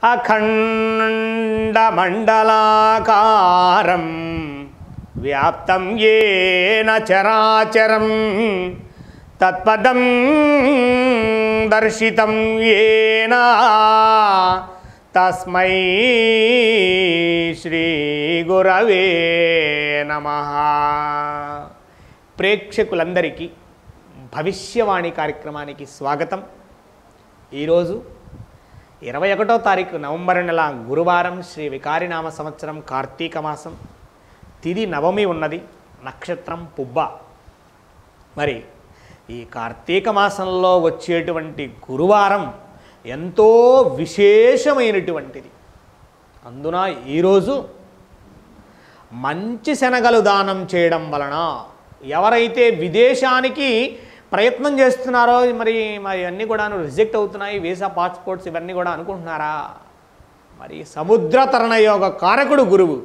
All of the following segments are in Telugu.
అఖండమండలాకారం వ్యాప్తం ఏన చరాచరం తత్పదం దర్శితం ఏన తస్మై శ్రీ గురవే నమ ప్రేక్షకులందరికీ భవిష్యవాణి కార్యక్రమానికి స్వాగతం ఈరోజు ఇరవై ఒకటో తారీఖు నవంబర్ నెల గురువారం శ్రీ వికారినామ సంవత్సరం కార్తీక మాసం తిది నవమి ఉన్నది నక్షత్రం పుబ్బ మరి ఈ కార్తీక మాసంలో వచ్చేటువంటి గురువారం ఎంతో విశేషమైనటువంటిది అందున ఈరోజు మంచి శనగలు దానం చేయడం వలన ఎవరైతే విదేశానికి ప్రయత్నం చేస్తున్నారో మరి మరి అన్నీ కూడాను రిజెక్ట్ అవుతున్నాయి వీసా పాస్పోర్ట్స్ ఇవన్నీ కూడా అనుకుంటున్నారా మరి సముద్ర తరణయోగ కారకుడు గురువు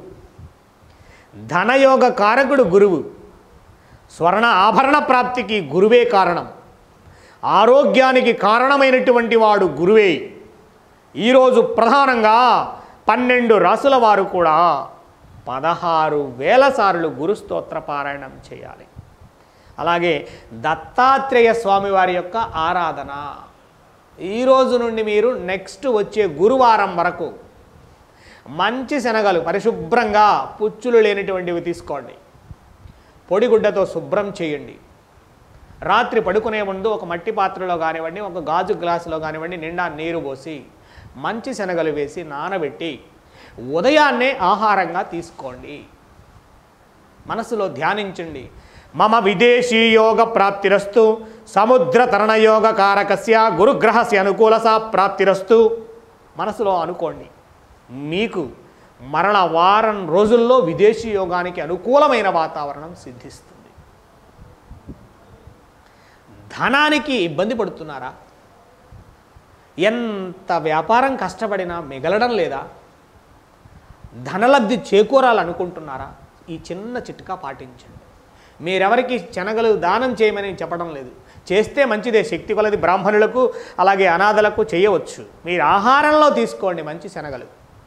ధనయోగ కారకుడు గురువు స్వర్ణ ఆభరణ ప్రాప్తికి గురువే కారణం ఆరోగ్యానికి కారణమైనటువంటి వాడు గురువే ఈరోజు ప్రధానంగా పన్నెండు రాసుల వారు కూడా పదహారు వేల సార్లు గురు స్తోత్ర పారాయణం చేయాలి అలాగే దత్తాత్రేయ స్వామి వారి యొక్క ఆరాధన ఈ రోజు నుండి మీరు నెక్స్ట్ వచ్చే గురువారం వరకు మంచి శనగలు పరిశుభ్రంగా పుచ్చులు లేనటువంటివి తీసుకోండి పొడిగుడ్డతో శుభ్రం చేయండి రాత్రి పడుకునే ముందు ఒక మట్టి పాత్రలో కానివ్వండి ఒక గాజు గ్లాసులో కానివ్వండి నిండా నీరు పోసి మంచి శనగలు వేసి నానబెట్టి ఉదయాన్నే ఆహారంగా తీసుకోండి మనసులో ధ్యానించండి మమ విదేశీ యోగ ప్రాప్తిరస్తు సముద్ర తరణయోగ కారకస్య గురుగ్రహస్య అనుకూలస ప్రాప్తిరస్తు మనసులో అనుకోండి మీకు మరణ వారం రోజుల్లో విదేశీ యోగానికి అనుకూలమైన వాతావరణం సిద్ధిస్తుంది ధనానికి ఇబ్బంది పడుతున్నారా ఎంత వ్యాపారం కష్టపడినా మిగలడం లేదా ధనలబ్ధి చేకూరాలనుకుంటున్నారా ఈ చిన్న చిట్కా పాటించండి మీరెవరికి శనగలు దానం చేయమని చెప్పడం లేదు చేస్తే మంచిదే శక్తి కొలది బ్రాహ్మణులకు అలాగే అనాథలకు చేయవచ్చు మీరు ఆహారంలో తీసుకోండి మంచి శనగలు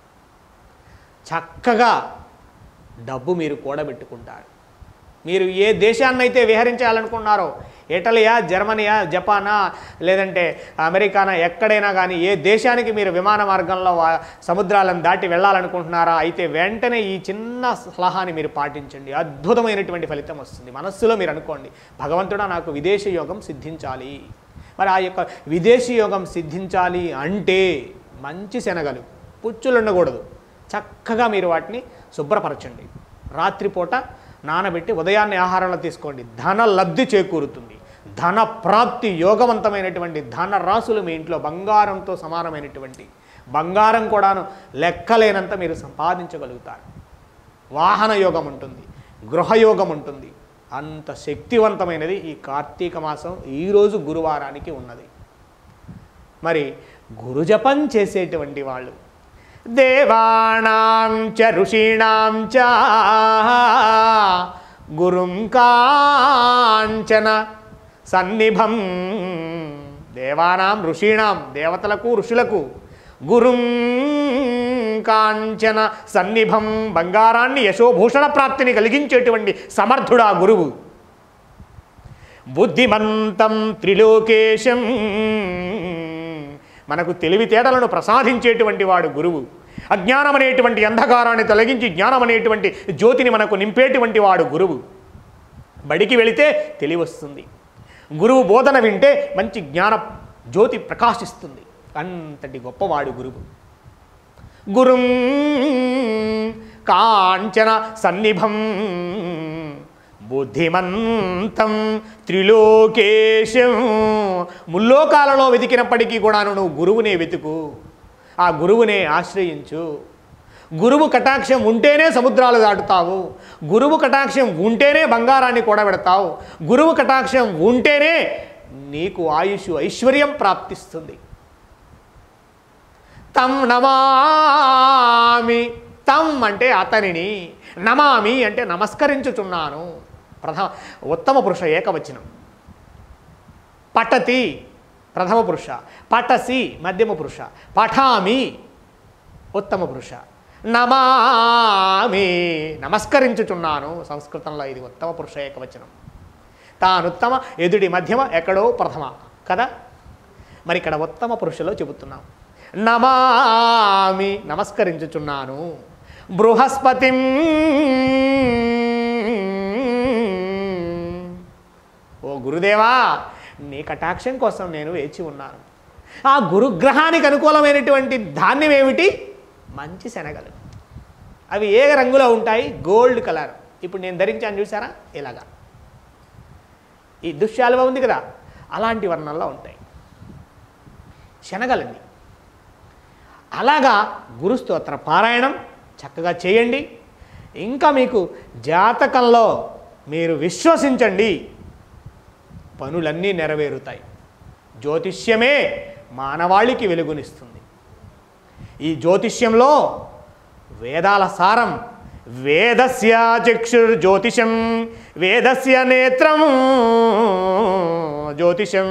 చక్కగా డబ్బు మీరు కూడబెట్టుకుంటారు మీరు ఏ దేశాన్నైతే విహరించాలనుకున్నారో ఇటలీయా జర్మనీయా జపానా లేదంటే అమెరికానా ఎక్కడైనా కానీ ఏ దేశానికి మీరు విమాన మార్గంలో వా- సముద్రాలను దాటి వెళ్ళాలనుకుంటున్నారా అయితే వెంటనే ఈ చిన్న సలహాని మీరు పాటించండి అద్భుతమైనటువంటి ఫలితం వస్తుంది మనస్సులో మీరు అనుకోండి భగవంతుడా నాకు విదేశీ యోగం సిద్ధించాలి మరి ఆ యొక్క విదేశీ యోగం సిద్ధించాలి అంటే మంచి శనగలు పుచ్చులు ఉండకూడదు చక్కగా మీరు వాటిని శుభ్రపరచండి రాత్రిపూట నానబెట్టి ఉదయాన్నే ఆహారంలో తీసుకోండి ధన లబ్ధి చేకూరుతుంది ధన ప్రాప్తి యోగవంతమైనటువంటి ధన రాసులు మీ ఇంట్లో బంగారంతో సమానమైనటువంటి బంగారం కూడాను లెక్కలేనంత మీరు సంపాదించగలుగుతారు వాహన యోగం ఉంటుంది గృహయోగం ఉంటుంది అంత శక్తివంతమైనది ఈ కార్తీక మాసం ఈరోజు గురువారానికి ఉన్నది మరి గురుజపం చేసేటువంటి వాళ్ళు దేవానాం చ ఋషీణాం చ గురుం కాంచన సన్నిభం దేవానాం ఋషీణాం దేవతలకు ఋషులకు గురుం కాంచన సన్నిభం బంగారాన్ని యశోభూషణ ప్రాప్తిని కలిగించేటువంటి సమర్థుడా గురువు బుద్ధిమంతం త్రిలోకేశం మనకు తెలివితేటలను ప్రసాదించేటువంటి వాడు గురువు అజ్ఞానం అనేటువంటి అంధకారాన్ని తొలగించి జ్ఞానం అనేటువంటి జ్యోతిని మనకు నింపేటువంటి వాడు గురువు బడికి వెళితే తెలివి వస్తుంది గురువు బోధన వింటే మంచి జ్ఞాన జ్యోతి ప్రకాశిస్తుంది అంతటి గొప్పవాడు గురువు గురుం కాంచన సన్నిభం బుద్ధిమంతం త్రిలోకేశం ముల్లోకాలలో వెతికినప్పటికీ కూడాను నువ్వు గురువునే వెతుకు ఆ గురువునే ఆశ్రయించు గురువు కటాక్షం ఉంటేనే సముద్రాలు దాటుతావు గురువు కటాక్షం ఉంటేనే బంగారాన్ని కూడబెడతావు గురువు కటాక్షం ఉంటేనే నీకు ఆయుష్ ఐశ్వర్యం ప్రాప్తిస్తుంది తం నమామి తం అంటే అతనిని నమామి అంటే నమస్కరించుచున్నాను ప్రథమ ఉత్తమ పురుష ఏకవచనం పఠతి ప్రథమ పురుష పఠసి మధ్యమ పురుష పఠామి ఉత్తమ పురుష నమామి నమస్కరించుచున్నాను సంస్కృతంలో ఇది ఉత్తమ పురుష ఏకవచనం తానుత్తమ ఎదుడి మధ్యమ ఎక్కడో ప్రథమ కదా మరి ఇక్కడ ఉత్తమ పురుషులో చెబుతున్నాం నమామి నమస్కరించుచున్నాను బృహస్పతిం ఓ గురుదేవా నీ కటాక్షం కోసం నేను వేచి ఉన్నాను ఆ గురుగ్రహానికి అనుకూలమైనటువంటి ధాన్యం ఏమిటి మంచి శనగలు అవి ఏ రంగులో ఉంటాయి గోల్డ్ కలర్ ఇప్పుడు నేను ధరించాను చూసారా ఇలాగా ఈ దుశ్శాలువ ఉంది కదా అలాంటి వర్ణంలో ఉంటాయి శనగలండి అలాగా గురుస్తోత్ర పారాయణం చక్కగా చేయండి ఇంకా మీకు జాతకంలో మీరు విశ్వసించండి పనులన్నీ నెరవేరుతాయి జ్యోతిష్యమే మానవాళికి వెలుగునిస్తుంది ఈ జ్యోతిష్యంలో వేదాల సారం వేదస్య చక్షుర్ జ్యోతిషం వేదస్య నేత్రం జ్యోతిషం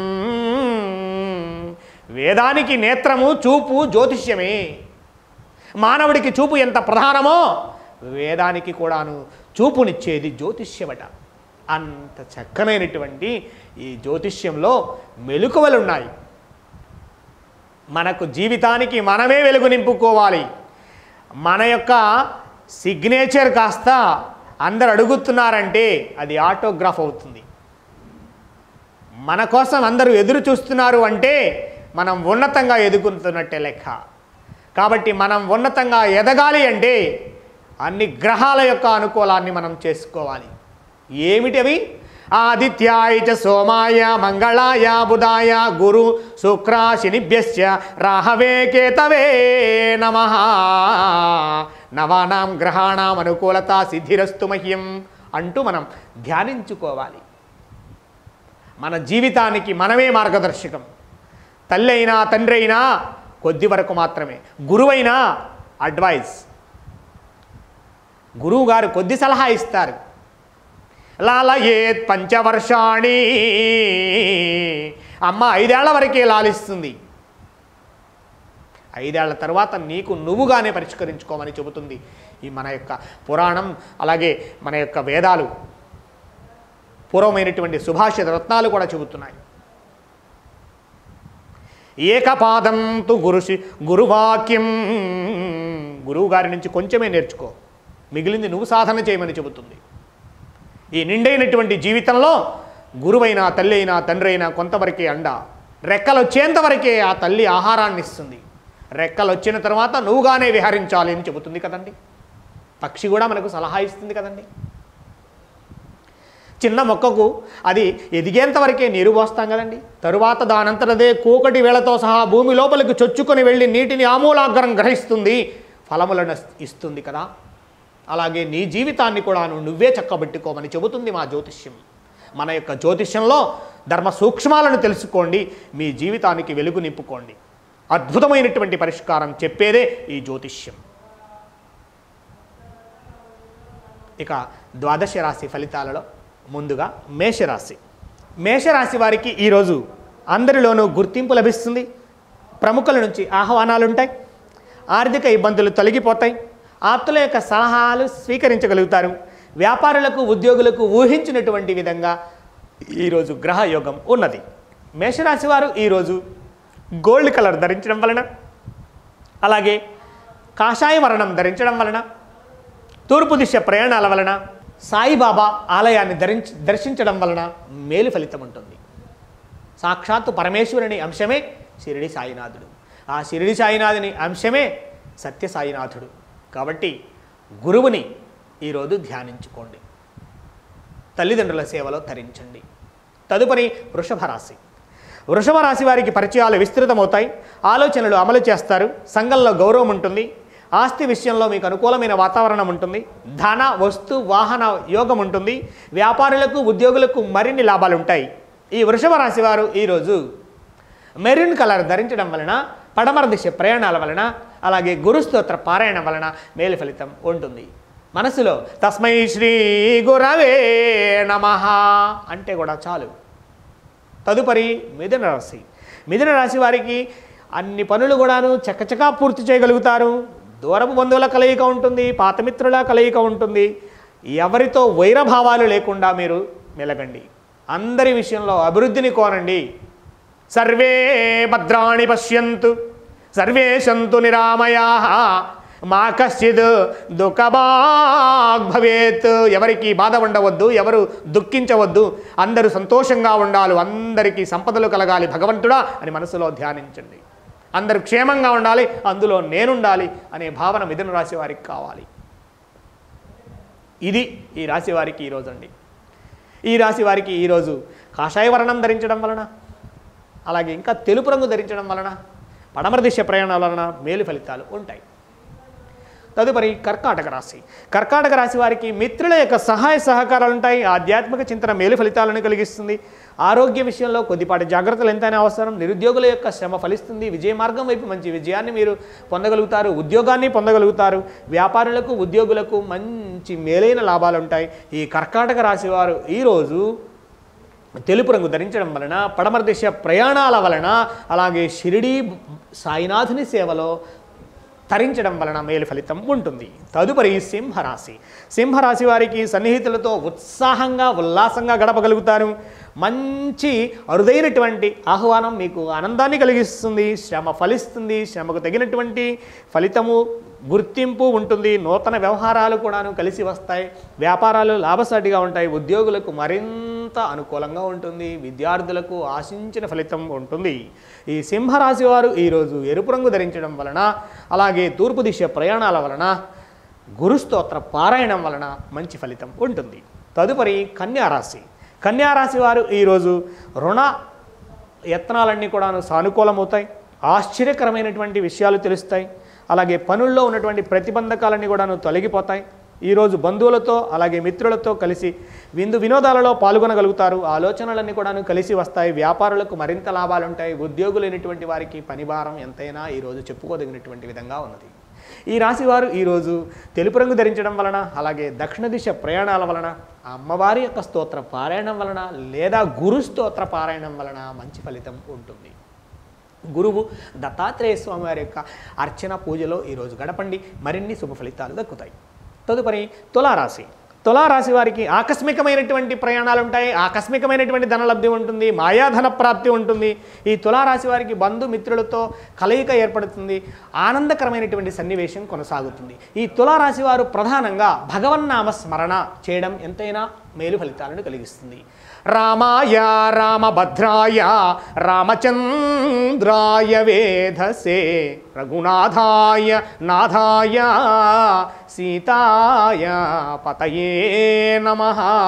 వేదానికి నేత్రము చూపు జ్యోతిష్యమే మానవుడికి చూపు ఎంత ప్రధానమో వేదానికి కూడాను చూపునిచ్చేది జ్యోతిష్యమట అంత చక్కనైనటువంటి ఈ జ్యోతిష్యంలో మెలకువలున్నాయి మనకు జీవితానికి మనమే వెలుగు నింపుకోవాలి మన యొక్క సిగ్నేచర్ కాస్త అందరు అడుగుతున్నారంటే అది ఆటోగ్రాఫ్ అవుతుంది మన కోసం అందరూ ఎదురు చూస్తున్నారు అంటే మనం ఉన్నతంగా ఎదుగుతున్నట్టే లెక్క కాబట్టి మనం ఉన్నతంగా ఎదగాలి అంటే అన్ని గ్రహాల యొక్క అనుకూలాన్ని మనం చేసుకోవాలి ఏమిటి అవి ఆదిత్యాయ చ సోమాయ మంగళాయ బుధాయ గురు శుక్ర శనిభ్యశ్చ రాహవే కేతవే నమ నవానాం గ్రహాణం అనుకూలత సిద్ధిరస్తు మహ్యం అంటూ మనం ధ్యానించుకోవాలి మన జీవితానికి మనమే మార్గదర్శకం తల్లి అయినా తండ్రి అయినా కొద్ది వరకు మాత్రమే గురువైనా అడ్వైస్ గురువు గారు కొద్ది సలహా ఇస్తారు లాలయేత్ పంచవర్షాణి అమ్మ ఐదేళ్ల వరకే లాలిస్తుంది ఐదేళ్ల తర్వాత నీకు నువ్వుగానే పరిష్కరించుకోమని చెబుతుంది ఈ మన యొక్క పురాణం అలాగే మన యొక్క వేదాలు పూర్వమైనటువంటి సుభాషిత రత్నాలు కూడా చెబుతున్నాయి ఏకపాదం తు గురుషి గురువాక్యం గురువు గారి నుంచి కొంచెమే నేర్చుకో మిగిలింది నువ్వు సాధన చేయమని చెబుతుంది ఈ నిండైనటువంటి జీవితంలో గురువైనా తల్లి అయినా తండ్రి అయినా కొంతవరకే అండ రెక్కలు వచ్చేంత వరకే ఆ తల్లి ఆహారాన్ని ఇస్తుంది రెక్కలు వచ్చిన తర్వాత నువ్వుగానే విహరించాలి అని చెబుతుంది కదండి పక్షి కూడా మనకు సలహా ఇస్తుంది కదండి చిన్న మొక్కకు అది ఎదిగేంత వరకే నీరు పోస్తాం కదండి తరువాత దానంతటదే కూకటి వేళతో సహా భూమి లోపలికి చొచ్చుకొని వెళ్ళి నీటిని ఆమూలాగ్రం గ్రహిస్తుంది ఫలములను ఇస్తుంది కదా అలాగే నీ జీవితాన్ని కూడా నువ్వే చక్కబెట్టుకోమని చెబుతుంది మా జ్యోతిష్యం మన యొక్క జ్యోతిష్యంలో ధర్మ సూక్ష్మాలను తెలుసుకోండి మీ జీవితానికి వెలుగు నింపుకోండి అద్భుతమైనటువంటి పరిష్కారం చెప్పేదే ఈ జ్యోతిష్యం ఇక ద్వాదశ రాశి ఫలితాలలో ముందుగా మేషరాశి మేషరాశి వారికి ఈరోజు అందరిలోనూ గుర్తింపు లభిస్తుంది ప్రముఖుల నుంచి ఆహ్వానాలు ఉంటాయి ఆర్థిక ఇబ్బందులు తొలగిపోతాయి ఆప్తుల యొక్క సలహాలు స్వీకరించగలుగుతారు వ్యాపారులకు ఉద్యోగులకు ఊహించినటువంటి విధంగా ఈరోజు గ్రహయోగం ఉన్నది మేషరాశి వారు ఈరోజు గోల్డ్ కలర్ ధరించడం వలన అలాగే కాషాయ వర్ణం ధరించడం వలన తూర్పు దిశ ప్రయాణాల వలన సాయిబాబా ఆలయాన్ని ధరించ దర్శించడం వలన మేలు ఫలితం ఉంటుంది సాక్షాత్తు పరమేశ్వరుని అంశమే షిరిడి సాయినాథుడు ఆ షిరిడి సాయినాథుని అంశమే సత్య సాయినాథుడు కాబట్టి గురువుని ఈరోజు ధ్యానించుకోండి తల్లిదండ్రుల సేవలో తరించండి తదుపరి వృషభ రాశి వృషభ రాశి వారికి పరిచయాలు విస్తృతమవుతాయి ఆలోచనలు అమలు చేస్తారు సంఘంలో గౌరవం ఉంటుంది ఆస్తి విషయంలో మీకు అనుకూలమైన వాతావరణం ఉంటుంది ధన వస్తు వాహన యోగం ఉంటుంది వ్యాపారులకు ఉద్యోగులకు మరిన్ని లాభాలు ఉంటాయి ఈ వృషభ రాశి వారు ఈరోజు మెరూన్ కలర్ ధరించడం వలన పడమర దిశ ప్రయాణాల వలన అలాగే గురుస్తోత్ర పారాయణం వలన మేలు ఫలితం ఉంటుంది మనసులో తస్మై శ్రీ గురవే నమ అంటే కూడా చాలు తదుపరి మిథున రాశి మిథున రాశి వారికి అన్ని పనులు కూడాను చకచకా పూర్తి చేయగలుగుతారు దూరపు బంధువుల కలయిక ఉంటుంది పాతమిత్రుల కలయిక ఉంటుంది ఎవరితో వైరభావాలు లేకుండా మీరు మెలగండి అందరి విషయంలో అభివృద్ధిని కోరండి సర్వే భద్రాణి పశ్యంతు సర్వే సంతు నిరామయా మా కశ్చిద్ దుఃఖభాగ్ భవేత్ ఎవరికి బాధ ఉండవద్దు ఎవరు దుఃఖించవద్దు అందరూ సంతోషంగా ఉండాలి అందరికీ సంపదలు కలగాలి భగవంతుడా అని మనసులో ధ్యానించండి అందరూ క్షేమంగా ఉండాలి అందులో నేనుండాలి అనే భావన మిథున రాశి వారికి కావాలి ఇది ఈ రాశి వారికి ఈరోజు అండి ఈ రాశి వారికి ఈరోజు కాషాయ వర్ణం ధరించడం వలన అలాగే ఇంకా తెలుపు రంగు ధరించడం వలన పడమర దిశ ప్రయాణాల వలన మేలు ఫలితాలు ఉంటాయి తదుపరి కర్కాటక రాశి కర్కాటక రాశి వారికి మిత్రుల యొక్క సహాయ సహకారాలు ఉంటాయి ఆధ్యాత్మిక చింతన మేలు ఫలితాలను కలిగిస్తుంది ఆరోగ్య విషయంలో కొద్దిపాటి జాగ్రత్తలు ఎంతైనా అవసరం నిరుద్యోగుల యొక్క శ్రమ ఫలిస్తుంది విజయ మార్గం వైపు మంచి విజయాన్ని మీరు పొందగలుగుతారు ఉద్యోగాన్ని పొందగలుగుతారు వ్యాపారులకు ఉద్యోగులకు మంచి మేలైన లాభాలు ఉంటాయి ఈ కర్కాటక రాశి వారు ఈరోజు తెలుపు రంగు ధరించడం వలన పడమర దిశ ప్రయాణాల వలన అలాగే షిరిడీ సాయినాథుని సేవలో తరించడం వలన మేలు ఫలితం ఉంటుంది తదుపరి సింహరాశి సింహరాశి వారికి సన్నిహితులతో ఉత్సాహంగా ఉల్లాసంగా గడపగలుగుతారు మంచి అరుదైనటువంటి ఆహ్వానం మీకు ఆనందాన్ని కలిగిస్తుంది శ్రమ ఫలిస్తుంది శ్రమకు తగినటువంటి ఫలితము గుర్తింపు ఉంటుంది నూతన వ్యవహారాలు కూడాను కలిసి వస్తాయి వ్యాపారాలు లాభసాటిగా ఉంటాయి ఉద్యోగులకు మరింత అనుకూలంగా ఉంటుంది విద్యార్థులకు ఆశించిన ఫలితం ఉంటుంది ఈ సింహరాశి వారు ఈరోజు ఎరుపు రంగు ధరించడం వలన అలాగే తూర్పు దిశ ప్రయాణాల వలన గురుస్తోత్ర పారాయణం వలన మంచి ఫలితం ఉంటుంది తదుపరి కన్యారాశి కన్యారాశి వారు ఈరోజు రుణ యత్నాలన్నీ కూడాను సానుకూలమవుతాయి ఆశ్చర్యకరమైనటువంటి విషయాలు తెలుస్తాయి అలాగే పనుల్లో ఉన్నటువంటి ప్రతిబంధకాలన్నీ కూడాను తొలగిపోతాయి ఈరోజు బంధువులతో అలాగే మిత్రులతో కలిసి విందు వినోదాలలో పాల్గొనగలుగుతారు ఆలోచనలన్నీ కూడాను కలిసి వస్తాయి వ్యాపారులకు మరింత లాభాలు ఉంటాయి ఉద్యోగులైనటువంటి వారికి పని భారం ఎంతైనా ఈరోజు చెప్పుకోదగినటువంటి విధంగా ఉన్నది ఈ రాశి వారు ఈరోజు తెలుపు రంగు ధరించడం వలన అలాగే దక్షిణ దిశ ప్రయాణాల వలన ఆ అమ్మవారి యొక్క స్తోత్ర పారాయణం వలన లేదా గురు స్తోత్ర పారాయణం వలన మంచి ఫలితం ఉంటుంది గురువు దత్తాత్రేయ స్వామి వారి యొక్క అర్చన పూజలో ఈరోజు గడపండి మరిన్ని శుభ ఫలితాలు దక్కుతాయి తదుపరి తులారాశి తులారాశి వారికి ఆకస్మికమైనటువంటి ప్రయాణాలు ఉంటాయి ఆకస్మికమైనటువంటి ధనలబ్ధి ఉంటుంది మాయాధన ప్రాప్తి ఉంటుంది ఈ తులారాశి వారికి బంధుమిత్రులతో కలయిక ఏర్పడుతుంది ఆనందకరమైనటువంటి సన్నివేశం కొనసాగుతుంది ఈ తులారాశి వారు ప్రధానంగా భగవన్నామ స్మరణ చేయడం ఎంతైనా మేలు ఫలితాలను కలిగిస్తుంది రామాయ రామభద్రాయ రామచంద్రాయ వేధసే రఘునాథాయ నాథాయ సీతాయ పతయే నమ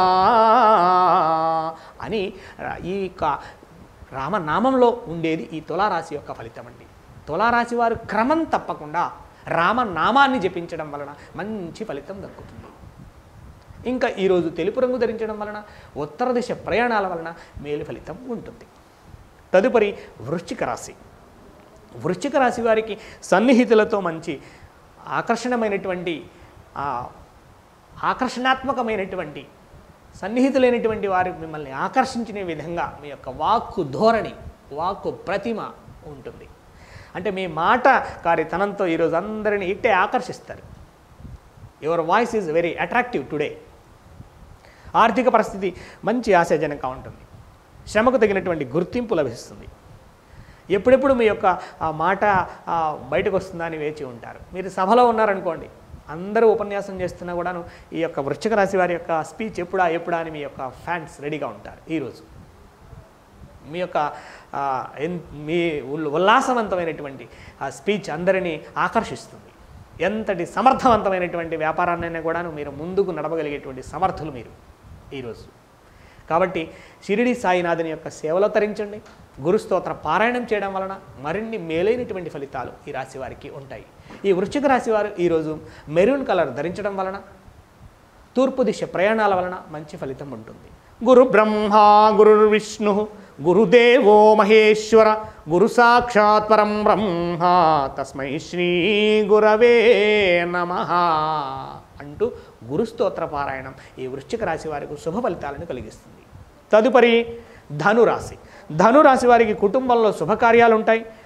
అని ఈ యొక్క రామనామంలో ఉండేది ఈ తులారాశి యొక్క ఫలితం అండి తులారాశి వారు క్రమం తప్పకుండా రామనామాన్ని జపించడం వలన మంచి ఫలితం దక్కుతుంది ఇంకా ఈరోజు తెలుపు రంగు ధరించడం వలన ఉత్తర దిశ ప్రయాణాల వలన మేలు ఫలితం ఉంటుంది తదుపరి వృశ్చిక రాశి వృశ్చిక రాశి వారికి సన్నిహితులతో మంచి ఆకర్షణమైనటువంటి ఆ, ఆకర్షణాత్మకమైనటువంటి సన్నిహితులైనటువంటి వారు మిమ్మల్ని ఆకర్షించిన విధంగా మీ యొక్క వాక్కు ధోరణి వాక్కు ప్రతిమ ఉంటుంది అంటే మీ మాట కారితనంతో ఈరోజు అందరిని ఇట్టే ఆకర్షిస్తారు your voice is very attractive today ఆర్థిక పరిస్థితి మంచి ఆశాజనకంగా ఉంటుంది శ్రమకు తగినటువంటి గుర్తింపు లభిస్తుంది ఎప్పుడెప్పుడు మీ యొక్క ఆ మాట ఆ, బయటకు వస్తుందా అని వేచి ఉంటారు మీరు సభలో ఉన్నారనుకోండి అందరూ ఉపన్యాసం చేస్తున్నా కూడాను ఈ యొక్క వృశ్చిక రాశి వారి యొక్క స్పీచ్ ఎప్పుడా ఎప్పుడా అని మీ యొక్క ఫ్యాన్స్ రెడీగా ఉంటారు ఈరోజు మీ యొక్క ఆ, ఎన్- మీ ఉల్- ఉల్లాసవంతమైనటువంటి ఆ స్పీచ్ అందరినీ ఆకర్షిస్తుంది ఎంతటి సమర్థవంతమైనటువంటి వ్యాపారాన్నైనా కూడాను మీరు ముందుకు నడపగలిగేటువంటి సమర్థులు మీరు ఈరోజు కాబట్టి షిరిడి సాయినాథుని యొక్క సేవలో తరించండి గురుస్తోత్ర పారాయణం చేయడం వలన మరిన్ని మేలైనటువంటి ఫలితాలు ఈ రాశి వారికి ఉంటాయి ఈ వృశ్చిక రాశి వారు ఈరోజు మెరూన్ కలర్ ధరించడం వలన తూర్పు దిశ ప్రయాణాల వలన మంచి ఫలితం ఉంటుంది గురు బ్రహ్మ గురు విష్ణు గురుదేవో మహేశ్వర గురు సాక్షాత్ పరం బ్రహ్మ తస్మై శ్రీ గురవే నమ అంటూ గురుస్తోత్ర పారాయణం ఈ వృశ్చిక రాశి వారికి శుభ ఫలితాలను కలిగిస్తుంది తదుపరి ధనురాశి ధనురాశి వారికి కుటుంబంలో శుభకార్యాలు ఉంటాయి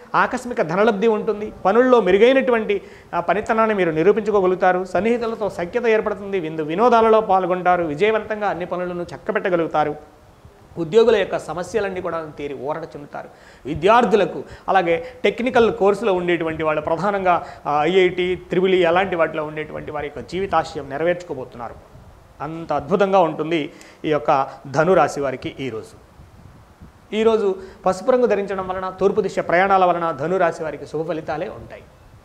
ఆకస్మిక ధనలబ్ధి ఉంటుంది పనుల్లో మెరుగైనటువంటి ఆ, పనితనాన్ని మీరు నిరూపించుకోగలుగుతారు సన్నిహితులతో సఖ్యత ఏర్పడుతుంది విందు వినోదాలలో పాల్గొంటారు విజయవంతంగా అన్ని పనులను చక్కబెట్టగలుగుతారు ఉద్యోగుల యొక్క సమస్యలన్నీ కూడా తీరి ఊరట చెందుతారు విద్యార్థులకు అలాగే టెక్నికల్ కోర్సులో ఉండేటువంటి వాళ్ళు ప్రధానంగా ఐఐటి త్రిబులి అలాంటి వాటిలో ఉండేటువంటి వారి యొక్క జీవితాశయం నెరవేర్చుకోబోతున్నారు అంత అద్భుతంగా ఉంటుంది ఈ యొక్క ధనురాశి వారికి ఈరోజు ఈరోజు పసుపు రంగు ధరించడం వలన తూర్పు దిశ ప్రయాణాల వలన ధనురాశి వారికి శుభ ఫలితాలే ఉంటాయి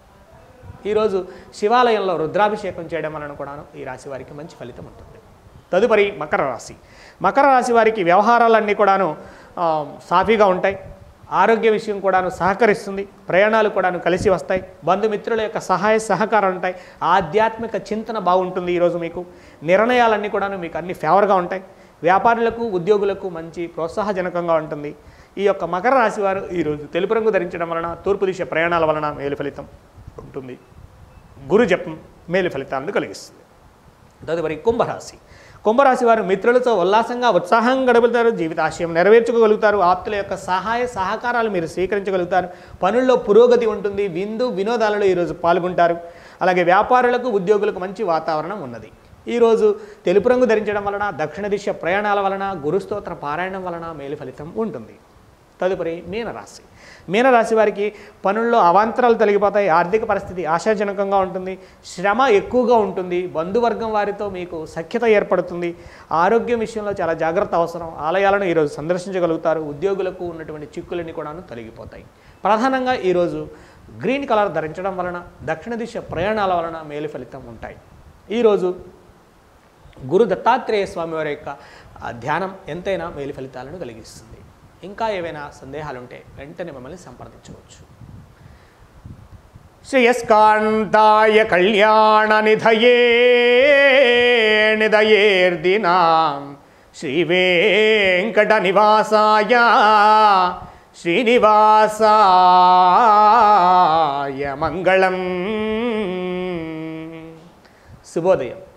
ఈరోజు శివాలయంలో రుద్రాభిషేకం చేయడం వలన కూడాను ఈ రాశి వారికి మంచి ఫలితం ఉంటుంది తదుపరి మకర రాశి మకర రాశి వారికి వ్యవహారాలన్నీ కూడాను ఆ, సాఫీగా ఉంటాయి ఆరోగ్య విషయం కూడాను సహకరిస్తుంది ప్రయాణాలు కూడాను కలిసి వస్తాయి బంధుమిత్రుల యొక్క సహాయ సహకారాలు ఉంటాయి ఆధ్యాత్మిక చింతన బాగుంటుంది ఈరోజు మీకు నిర్ణయాలన్నీ కూడాను మీకు అన్ని ఫేవర్గా ఉంటాయి వ్యాపారులకు ఉద్యోగులకు మంచి ప్రోత్సాహజనకంగా ఉంటుంది ఈ యొక్క మకర రాశి వారు ఈరోజు తెలుపు రంగు ధరించడం వలన తూర్పు దిశ ప్రయాణాల వలన మేలు ఫలితం ఉంటుంది గురు జపం మేలు ఫలితాలను కలిగిస్తుంది తదుపరి కుంభరాశి కుంభరాశి వారు మిత్రులతో ఉల్లాసంగా ఉత్సాహంగా గడుపుతారు జీవితాశయం నెరవేర్చుకోగలుగుతారు ఆప్తుల యొక్క సహాయ సహకారాలు మీరు స్వీకరించగలుగుతారు పనుల్లో పురోగతి ఉంటుంది విందు వినోదాలలో ఈరోజు పాల్గొంటారు అలాగే వ్యాపారులకు ఉద్యోగులకు మంచి వాతావరణం ఉన్నది ఈరోజు తెలుపు రంగు ధరించడం వలన దక్షిణ దిశ ప్రయాణాల వలన గురుస్తోత్ర పారాయణం వలన మేలు ఫలితం ఉంటుంది తదుపరి మీనరాశి మీనరాశి వారికి పనుల్లో అవాంతరాలు తొలగిపోతాయి ఆర్థిక పరిస్థితి ఆశాజనకంగా ఉంటుంది శ్రమ ఎక్కువగా ఉంటుంది బంధువర్గం వారితో మీకు సఖ్యత ఏర్పడుతుంది ఆరోగ్యం విషయంలో చాలా జాగ్రత్త అవసరం ఆలయాలను ఈరోజు సందర్శించగలుగుతారు ఉద్యోగులకు ఉన్నటువంటి చిక్కులన్నీ కూడాను తొలగిపోతాయి ప్రధానంగా ఈరోజు గ్రీన్ కలర్ ధరించడం వలన దక్షిణ దిశ ప్రయాణాల వలన మేలు ఫలితం ఉంటాయి ఈరోజు గురు దత్తాత్రేయ స్వామి వారి యొక్క ఆ, ధ్యానం ఎంతైనా మేలు ఫలితాలను కలిగిస్తుంది ఇంకా ఏవైనా సందేహాలుంటే వెంటనే మమ్మల్ని సంప్రదించవచ్చు శ్రేయస్కాంతాయ కళ్యాణ నిధయే నిధయేర్దినాం శ్రీ వెంకట నివాసాయ శ్రీనివాసాయ మంగళం శుభోదయం